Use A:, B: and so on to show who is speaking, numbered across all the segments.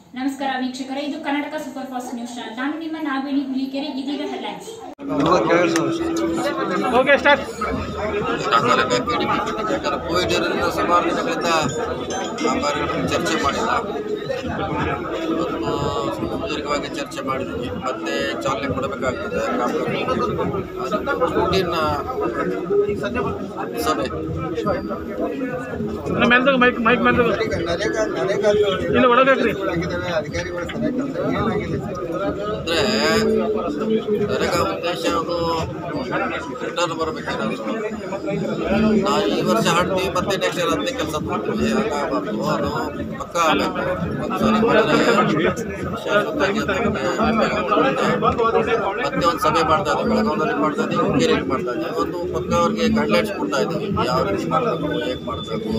A: ನಮಸ್ಕಾರ ವೀಕ್ಷಕರೇ ಇದು Karnataka super fast news channel ನಾನು ನಿಮ್ಮ ನಾಗವೇಣಿ ಹುಲಿಕೆರೆ ಇದೀಗ ಹೆಡ್ಲೈನ್ಸ್
B: ಓಕೆ ಸ್ಟಾರ್ಟ್
C: ನಾಲ್ಕು ಕಡಿಮೆ ಯಾಕಂದ್ರೆ ಕೋವಿಡ್ ಇರೋದ್ರಿಂದ ಸುಮಾರು ದಿನಗಳಿಂದ ಕಾಮಗಾರಿಗಳನ್ನು ಚರ್ಚೆ ಮಾಡಿಲ್ಲ ಇವತ್ತು ಸುದೀರ್ಘವಾಗಿ ಚರ್ಚೆ ಮಾಡಿದ್ವಿ ಮತ್ತೆ ಚಾಲನೆ ಕೊಡಬೇಕಾಗ್ತದೆ ಕಾಮಗಾರಿ ರೂಟೀನ್ ಸಭೆ
B: ನಮ್ಮ ಮೇಲೆ ಮೈಕ್ ಮೈಕ್ ಮೇಲೆ ಇಲ್ಲ ಒಳಗಾಕ್ರಿ
D: ಅಧಿಕಾರಿಗಳು ಸರಿಯಾಗಿ
C: ಅಂದರೆ ನರೇಗಾ ಉದ್ದೇಶ ಅದು ರಿಟರ್ನ್ ಬರಬೇಕೇನಾದ್ರು ನಾವು ಈ ವರ್ಷ ಹಾಡ್ತೀವಿ ಮತ್ತೆ ನೆಕ್ಸ್ಟ್ ಇಯರ್ ಅದನ್ನೇ ಕೆಲಸ ಮಾಡ್ತೀವಿ ಹಾಗಾಗಬಾರ್ದು ಅದು ಪಕ್ಕ ಆಗಬೇಕು ಒಂದು ಸಾರಿ ಮಾಡಿದ್ರೆ ಶಾಶ್ವತವಾಗಿ ಅದಕ್ಕೆ ಮತ್ತೆ ಒಂದು ಸಭೆ ಮಾಡ್ತಾ ಇದ್ದೀವಿ ಬೆಳಗಾವಿಯಲ್ಲಿ ಮಾಡ್ತಾ ಇದ್ದೀವಿ ಹುಡುಗಿಯಲ್ಲಿ ಮಾಡ್ತಾ ಇದ್ದೀವಿ ಒಂದು ಪಕ್ಕ ಅವ್ರಿಗೆ ಗೈಡ್ಲೈನ್ಸ್ ಕೊಡ್ತಾ ಇದ್ದೀವಿ ಯಾವ ರೀತಿ ಮಾಡಬೇಕು ಹೇಗೆ ಮಾಡಬೇಕು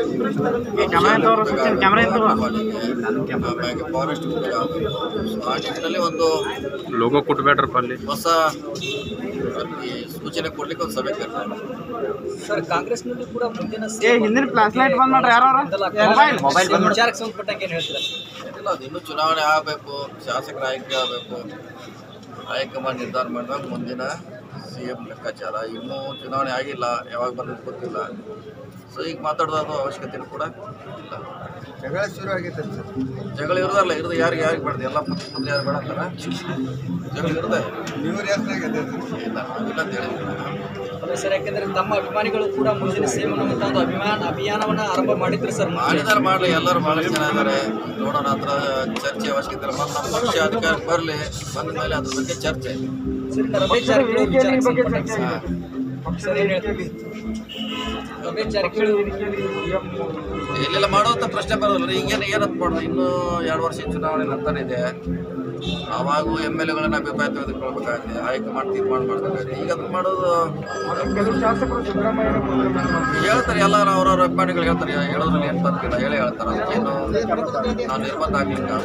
C: ಆಮೇಲೆ ಫಾರೆಸ್ಟ್ ಆ ನಿಟ್ಟಿನಲ್ಲಿ ಒಂದು
B: ಲೋಗೋ ಕೊಟ್ಬೇಡ್ರಪ್ಪ ಅಲ್ಲಿ
C: ಹೊಸ ಈ ಸೂಚನೆ ಕೊಡ್ಲಿಕ್ಕೆ ಒಂದು ಸಭೆ ಕರೆದ
E: ಸರ್ ಕಾಂಗ್ರೆಸ್ನಲ್ಲಿ ಕೂಡ ಮುಂದಿನ
B: ಏ ಹಿಂದಿನ ಫ್ಲಾಶ್ ಲೈಟ್ ಬಂದ್ ಮಾಡ್ರಿ ಯಾರು ಮೊಬೈಲ್ ಮೊಬೈಲ್ ಬಂದ್ ಮಾಡ್ರಿ
E: ವಿಚಾರಕ್ಕೆ ಸಂಬಂಧಪಟ್ಟಂಗೆ ಏನು ಹೇಳ್ತೀರಾ
C: ಏನಿಲ್ಲ ಅದು ಇನ್ನೂ ಚುನಾವಣೆ ಆಗಬೇಕು ಶಾಸಕರ ಆಯ್ಕೆ ಆಗಬೇಕು ಹೈಕಮಾಂಡ್ ನಿರ್ಧಾರ ಮಾಡಿದಾಗ ಮುಂದಿನ ಸಿ ಎಂ ಲೆಕ್ಕಾಚಾರ ಇನ್ನೂ ಚುನಾವಣೆ ಆಗಿಲ್ಲ ಯಾವಾಗ ಬರೋದು ಗೊತ್ತಿಲ್ಲ ಸೊ ಈಗ ಮಾತಾಡೋದು ಅವಶ್ಯಕತೆ ಕೂಡ ಇಲ್ಲ
D: ಜಗಳ ಶುರು ಆಗೈತೆ ಸರ್
C: ಜಗಳ ಇರೋದಲ್ಲ ಇರೋದು ಯಾರಿಗೆ ಯಾರಿಗೆ ಮಾಡ್ದೆ ಎಲ್ಲ ಮುಂದೆ ಯಾರು ಬೇಡಂತಾರ ಜಗಳ ಇರೋದೇ
D: ನೀವು ಹೆಸರಾಗಿದೆ
C: ಇಲ್ಲ ಆಗಿಲ್ಲ ಅಂತ ಹೇಳಿದ್ವಿ
E: ಅದೇ ಸರ್ ಯಾಕೆಂದ್ರೆ ತಮ್ಮ ಅಭಿಮಾನಿಗಳು ಕೂಡ ಮುಂದಿನ ಸೇವೆ ಅನ್ನುವಂಥ ಒಂದು ಅಭಿಮಾನ ಅಭಿಯಾನವನ್ನ ಆರಂಭ ಮಾಡಿದ್ರು ಸರ್
C: ಮಾಡಿದಾರೆ ಮಾಡಲಿ ಎಲ್ಲರೂ ಭಾಳಷ್ಟು ಜನ ಇದ್ದಾರೆ ನೋಡೋಣ ಹತ್ರ ಚರ್ಚೆ ಅವಶ್ಯಕತೆ ಇಲ್ಲ ಮತ್ತು ನಮ್ಮ ಪಕ್ಷ ಅಧಿಕಾರಕ್ಕೆ ಬರಲಿ ಬಂದ ಮೇಲೆ ಅದ್ರ ಬಗ್ಗೆ ಚರ್ಚೆ
E: ಸರ್ ಇನ್ನು ರಮೇಶ್ ಜಾರಕಿಹೊಳಿ ವಿಚಾರಕ್ಕೆ ಸಂಬಂಧಪಟ್ಟಂಗೆ ಸರ್ ಏನು ಹೇಳ್ತೀವಿ ರಮೇಶ್ ಜಾರಕಿಹೊಳಿ
C: ಎಲ್ಲೆಲ್ಲ ಮಾಡುವಂಥ ಪ್ರಶ್ನೆ ಬರೋದಿಲ್ಲ ರೀ ಈಗೇನು ಏನಂತ ಮಾಡೋದು ಇನ್ನೂ ಎರಡು ವರ್ಷ ಚುನಾವಣೆ ನಂತರ ಇದೆ ಅವಾಗೂ ಎಮ್ ಎಲ್ ಎಗಳನ್ನ ಅಭಿಪ್ರಾಯ ತೆಗೆದುಕೊಳ್ಬೇಕಾಗುತ್ತೆ ಹೈಕಮಾಂಡ್ ತೀರ್ಮಾನ ಮಾಡಬೇಕಾಗುತ್ತೆ ಈಗ ಅದನ್ನ ಮಾಡೋದು ಹೇಳ್ತಾರೆ ಎಲ್ಲ ಅವ್ರವ್ರ ಅಭಿಮಾನಿಗಳು ಹೇಳ್ತಾರೆ ಹೇಳೋದ್ರಲ್ಲಿ ಏನು ತಪ್ಪಿಲ್ಲ ಹೇಳೇ ಹೇಳ್ತಾರೆ ಅದಕ್ಕೇನು ನಾವು ನಿರ್ಬಂಧ ಆಗ್ಲಿಕ್ಕೆ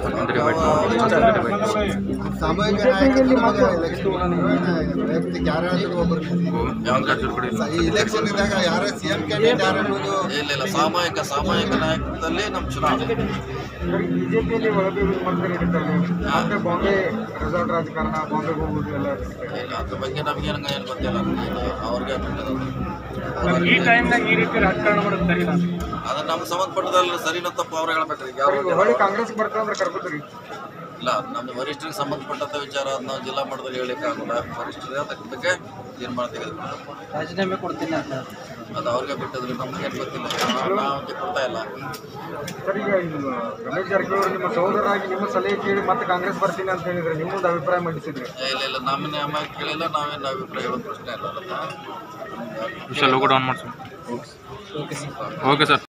D: ಸಾಮೂಹಿಕ ನಾಯಕತ್ವ ಎಲೆಕ್ಷನ್ ವೈಯಕ್ತಿಕ ಯಾರಾದ್ರೂ ಒಬ್ಬರು ಈ ಇಲೆಕ್ಷನ್ ಇದ್ದಾಗ ಯಾರ ಸಿ ಎಂ ಕ್ಯಾಂಡಿಡೇಟ್ ಯಾರು ಅನ್ನೋದು
C: ಇಲ್ಲ ಇಲ್ಲ ಸಾಮಾಜಿಕ ಸಾಮಾಜಿಕ ನಾಯಕತ್ವದಲ್ಲಿ ನಮ್ಮ ಚುನಾವಣೆ
B: ಬಿಜೆಪಿಯಲ್ಲಿ ಒಳಗೆ ಮತ್ತೆ ಬಾಂಬೆ ರೆಸಾರ್ಟ್ ರಾಜಕಾರಣ ಬಾಂಬೆಗೆ ಹೋಗುದು ಎಲ್ಲ
C: ಇಲ್ಲ ಅದ್ರ ಬಗ್ಗೆ ನಮಗೇನು ಏನು ಗೊತ್ತಿಲ್ಲ ಇದು ಅವ್ರಿಗೆ ಬಿಟ್ಟದ್ದು.
B: ಈ ಟೈಮ್ನಾಗ ಈ ರೀತಿ ರಾಜಕಾರಣ ಮಾಡೋದು ಸರಿ ಇಲ್ಲ
C: ಅದು ನಮ್ಗೆ ಸಂಬಂಧಪಟ್ಟದಲ್ಲಿ ಸರಿನೋ ತಪ್ಪು ಅವ್ರು ಹೇಳ್ಬೇಕ್ರಿ ಈಗ ಯಾರು
B: ಹೊಳ್ಳಿ ಕಾಂಗ್ರೆಸ್ ಬರ್ತಂದ್ರೆ ಕರ್ಕೋತೀರಿ
C: ಇಲ್ಲ ನಮ್ಮ ವರಿಷ್ಠರಿಗೆ ಸಂಬಂಧಪಟ್ಟಂತ ವಿಚಾರ ಅದ್ ನಾವು ಜಿಲ್ಲಾ ಮಟ್ಟದಲ್ಲಿ ಹೇಳಿಕ್ಕೆ ಆಗೋಲ್ಲ ವರಿಷ್ಠರು ಅದಕ್ಕೆ ಬಗ್ಗೆ ತೀರ್ಮಾನ ತೆಗೆದುಕೊಂಡು
E: ರಾಜೀನಾಮೆ ಕೊಡ್ತೀನಿ ಅಂತ
C: ಅದು ಅವ್ರಿಗೆ ಬಿಟ್ಟದ್ರಿ ನಮ್ಗೇನು ಗೊತ್ತಿಲ್ಲ ನಾವು ನಾವು ಅದಕ್ಕೆ ಕೊಡ್ತಾ ಇಲ್ಲ
B: ಸರ್ ಈಗ ಇದು ರಮೇಶ್ ಜಾರಕಿಹೊಳಿ ನಿಮ್ಮ ಸಹೋದರಾಗಿ ನಿಮ್ಮ ಸಲಹೆ ಕೇಳಿ ಮತ್ತೆ ಕಾಂಗ್ರೆಸ್ ಬರ್ತೀನಿ ಅಂತ ಹೇಳಿದ್ರೆ ನಿಮ್ಮೊಂದು ಅಭಿಪ್ರಾಯ ಮಂಡಿಸಿದ್ರಿ
C: ಏ, ಇಲ್ಲ ಇಲ್ಲ ನಮ್ಮನ್ನ ನಮ್ಮ ಕೇಳಿಲ್ಲ ನಾವೇನು ಅಭಿಪ್ರಾಯ ಹೇಳೋ ಪ್ರಶ್ನೆ ಇಲ್ಲ ಅದನ್ನ
B: ಲೋಗೋ ಡೌನ್ ಮಾಡ್ಸಿ ಓಕೆ ಸರ್